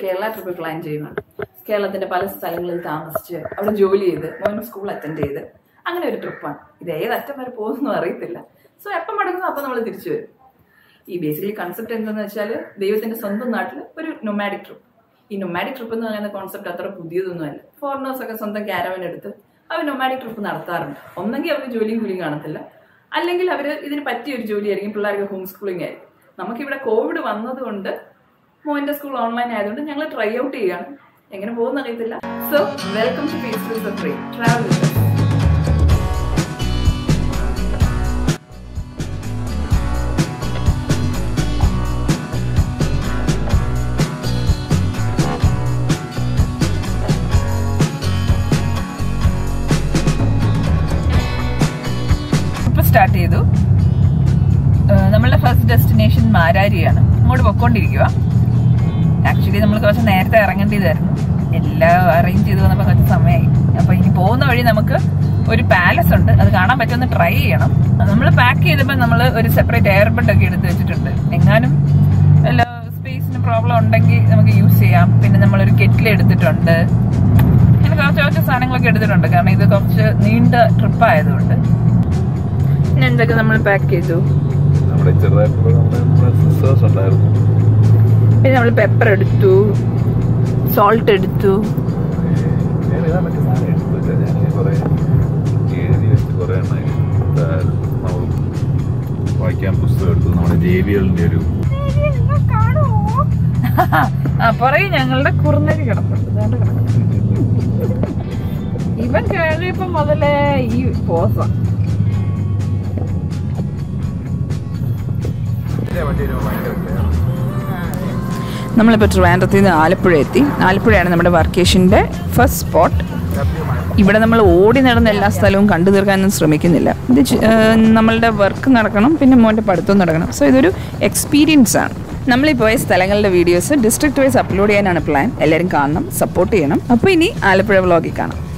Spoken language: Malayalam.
കേരള ട്രിപ്പ് പ്ലാൻ ചെയ്യുന്നുണ്ട് കേരളത്തിന്റെ പല സ്ഥലങ്ങളിൽ താമസിച്ച് അവിടെ ജോലി ചെയ്ത് മോനും സ്കൂൾ അറ്റൻഡ് ചെയ്ത് അങ്ങനെ ഒരു ട്രിപ്പാണ് ഇത് ഏത് അറ്റം വരെ പോകുന്നു അറിയത്തില്ല സോ എപ്പം മടങ്ങുന്നു അപ്പം നമ്മൾ തിരിച്ചു വരും ഈ ബേസിക്കലി കൺസെപ്റ്റ് എന്താണെന്ന് വെച്ചാൽ ദൈവത്തിന്റെ സ്വന്തം നാട്ടിൽ ഒരു നൊമാഡിക് ട്രിപ്പ് ഈ നൊമാഡിക് ട്രിപ്പ് എന്ന് പറയുന്ന കോൺസെപ്റ്റ് അത്ര പുതിയതൊന്നുമല്ല ഫോറിനേഴ്സ് ഒക്കെ സ്വന്തം ക്യാരവൻ എടുത്ത് അവർ നൊമാഡിക് ട്രിപ്പ് നടത്താറുണ്ട് ഒന്നെങ്കിൽ അവർക്ക് ജോലിയും കൂലിയും കാണത്തില്ല അല്ലെങ്കിൽ അവർ ഇതിന് പറ്റിയ ഒരു ജോലിയായിരിക്കും പിള്ളേർക്ക് ഹോം സ്കൂളിംഗ് ആയിരിക്കും നമുക്കിവിടെ കോവിഡ് വന്നതുകൊണ്ട് മോന്റെ സ്കൂൾ ഓൺലൈൻ ആയതുകൊണ്ട് ഞങ്ങൾ ട്രൈ ഔട്ട് ചെയ്യാണ് എങ്ങനെ പോകുന്ന അറിയത്തില്ല so welcome to peaceful free travel ഇപ്പൊ സ്റ്റാർട്ട് ചെയ്തു ഏഹ് നമ്മളുടെ ഫസ്റ്റ് ഡെസ്റ്റിനേഷൻ മാരാരിയാണ് അങ്ങോട്ട് പൊക്കോണ്ടിരിക്കുക ആക്ച്വലി നമ്മൾ കുറച്ച് നേരത്തെ ഇറങ്ങേണ്ടതായിരുന്നു എല്ലാം അറേഞ്ച് ചെയ്ത് വന്നപ്പോൾ കുറച്ച് സമയമായി അപ്പൊ ഇനി പോകുന്ന വഴി നമുക്ക് ഒരു പാലസ് ഉണ്ട് അത് കാണാൻ പറ്റുമെന്ന് ട്രൈ ചെയ്യണം നമ്മൾ പാക്ക് ചെയ്തപ്പോൾ നമ്മൾ ഒരു സെപ്പറേറ്റ് എയർബഡ് ഒക്കെ എടുത്ത് വെച്ചിട്ടുണ്ട് എങ്ങാനും വല്ല സ്പേസിന് പ്രോബ്ലം ഉണ്ടെങ്കിൽ നമുക്ക് യൂസ് ചെയ്യാം പിന്നെ നമ്മളൊരു കെറ്റിൽ എടുത്തിട്ടുണ്ട് അങ്ങനെ കുറച്ച് കുറച്ച് സാധനങ്ങളൊക്കെ എടുത്തിട്ടുണ്ട് കാരണം ഇത് കുറച്ച് നീണ്ട ട്രിപ്പ് ആയതുകൊണ്ട് പിന്നെ എന്തൊക്കെ നമ്മൾ പാക്ക് ചെയ്തു നമ്മുടെ ചെറുതായിട്ടുള്ള നമ്മുടെ സിസ്റ്റേഴ്സ് ഉണ്ടായിരുന്നു പിന്നെ നമ്മൾ പെപ്പർ എടുത്തു സോൾട്ട് എടുത്തു ഞാൻ ഇതാ മറ്റേ സാധനം എടുത്തില്ല ഞാൻ കുറെ എഴുതി വെച്ച് കുറെ എണ്ണം നമ്മൾ വായിക്കാൻ പുസ്തകം എടുത്തു നമ്മുടെ ജെ ബി എല്ലിന്റെ ഒരു ആ പറയും ഞങ്ങളുടെ കുറുനരി കിടപ്പുണ്ട് ഇതാണ്ട് കിടക്കുന്നു ഇവൻ കഴിയപ്പോ മുതലേ ഈ പോസ നമ്മളിപ്പോൾ ട്രിവാൻഡ്രത്തിൽ നിന്ന് ആലപ്പുഴ എത്തി ആലപ്പുഴയാണ് നമ്മുടെ വർക്കേഷൻ്റെ ഫസ്റ്റ് സ്പോട്ട് ഇവിടെ നമ്മൾ ഓടി നടന്ന എല്ലാ സ്ഥലവും കണ്ടു തീർക്കാനൊന്നും ശ്രമിക്കുന്നില്ല ഇത് ചെ- ഏഹ് നമ്മളുടെ വർക്ക് നടക്കണം പിന്നെ മോൻ്റെ പഠിത്തം നടക്കണം സോ ഇതൊരു എക്സ്പീരിയൻസ് ആണ് നമ്മൾ ഈ പോയ സ്ഥലങ്ങളുടെ വീഡിയോസ് ഡിസ്ട്രിക്ട് വൈസ് അപ്ലോഡ് ചെയ്യാനാണ് പ്ലാൻ എല്ലാവരും കാണണം സപ്പോർട്ട് ചെയ്യണം അപ്പോൾ ഇനി ആലപ്പുഴ വ്ളോഗിൽ കാണാം